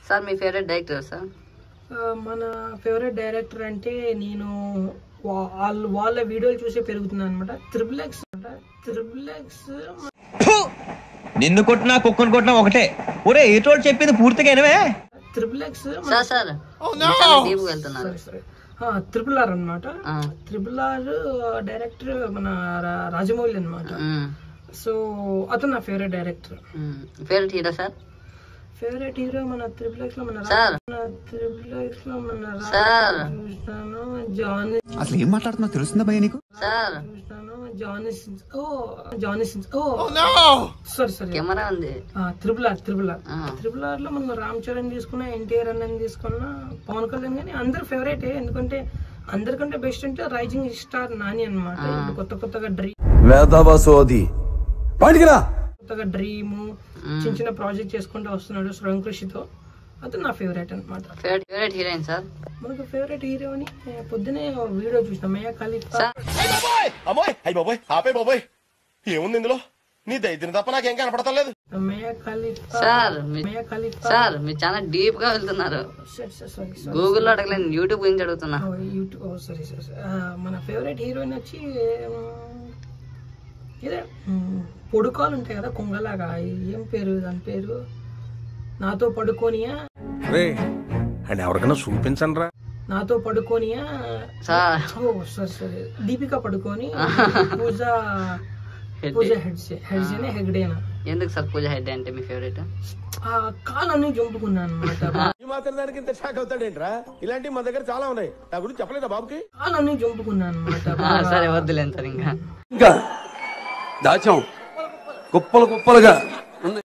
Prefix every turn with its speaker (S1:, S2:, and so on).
S1: Sir మీ favourite director sir
S2: ఆ, మన ఫేవరెట్ డైరెక్టర్ అంటే నేను వా- వాళ్ళ వాళ్ళ వీడియోలు చూసే పెరుగుతున్నాను అనమాట త్రిబుల్ ఎక్స్ త్రిబుల్ ఎక్స్
S3: నిన్ను కొట్టినా కుక్కను కొట్టినా ఒకటే ఒరే ఏటోళ్ళు చెప్పింది పూర్తిగా వినవే
S2: triple X
S1: sir sir deep వెళ్తున్నారు
S2: త్రిపుల్ ఆర్ అనమాట
S1: ఆ,
S2: త్రిపుల్ ఆర్ డైరెక్టర్ మన రా- రాజమౌళి అనమాట
S1: మ్,
S2: సో అతను నా ఫేవరెట్ డైరెక్టర్
S1: మ్. Favourite hero sir
S2: favourite hero మన త్రిపుల్ ఎక్స్ లో మన రా-
S1: సార్
S2: మన త్రిపుల్ ఎక్స్ లో మన రా-
S1: సార్
S2: చూస్తాను జాన్
S4: అసలు ఏం మాట్లాడుతున్నావు తెలుస్తుందా భయ నీకు
S1: సార్
S2: చూస్తాను జానీ సిన్స్ ఓ జానీ సిన్స్ ఓ సారీ సారీ
S1: కెమెరా ఉంది
S2: త్రిపుల్ ఆర్ త్రిపుల్ ఆర్
S1: ఆ.
S2: త్రిపుల్ ఆర్ లో మనం రామ్ చరణ్ తీసుకున్నా ఎన్టీఆర్ అన్నని తీసుకున్నా పవన్ కళ్యాణ్ కానీ అందరు ఫేవరెట్ ఎందుకంటే అందరికంటే బెస్ట్ అంటే రైజింగ్ స్టార్ నాని అనమాట కొత్త కొత్తగా డ్రీమ్
S5: వేదవ సోది బయటికిరా
S2: కొత్తగా డ్రీమ్ చిన్న చిన్న ప్రాజెక్ట్ చేసుకుంటూ వస్తున్నాడు స్వయం కృషితో అతను నా ఫేవరెట్ అనమాట
S1: ఫేవరెట్ ఫేవరెట్ హీరోయిన్ సార్
S2: మనకు ఫేవరెట్ హీరో అని ఏ, పొద్దునే ఓ వీడియో చూసిన మేయా ఖలీఫా
S1: సార్
S6: అమ్మాయి అయ్యి బాబోయ్ ఆపే బాబోయ్ ఏముంది ఇందులో నీ దైత్యం తప్ప నాకేం కనపడతలేదు
S2: మేయా ఖలీఫా
S1: సార్ మీ-
S2: మేయా ఖలీఫా
S1: సార్ మీరు చాలా డీప్ గా వెళ్తున్నారు
S2: సారీ సారీ సారీ
S1: గూగుల్లో అడగలేను యూట్యూబ్ గురించి అడుగుతున్నా
S2: ఓ, యూట్యూబ్ ఓ, సరే సరే సరే. ఆ, మన ఫేవరెట్ హీరోయిన్ వచ్చి ఉమ్, ఇదే ఉమ్, పొడుకాలు ఉంటాయి కదా కొంగలాగా ఏం పేరు దాని పేరు నాతో పడుకోనియా
S5: రే అండ్ ఎవరికైనా చూపించండి రా
S2: నాతో పడుకోనియా
S1: సార్
S2: ఓ సరే సరే దీపిక పడుకొని పూజ
S1: హెడ్
S2: పూజ హెడ్స్ హెడ్సేనే హెగ్డేనా
S1: ఎందుకు సార్ పూజ హెడ్ అంటే మీ ఫేవరెట్
S2: ఆ కాలన్నీ చంపుకున్నాను అనమాట
S6: ఈ మాత్రం దానికి ఇంత షాక్ అవుతాడేంట్రా ఇలాంటివి మా దగ్గర చాలా ఉన్నాయి నా గురించి చెప్పలేదా బాబుకి
S2: కాలన్నీ చంపుకున్నాను అనమాట
S1: సరే వద్దులేండి సార్ ఇంకా
S5: ఇంకా దాచాం కుప్పలు కుప్పలుగా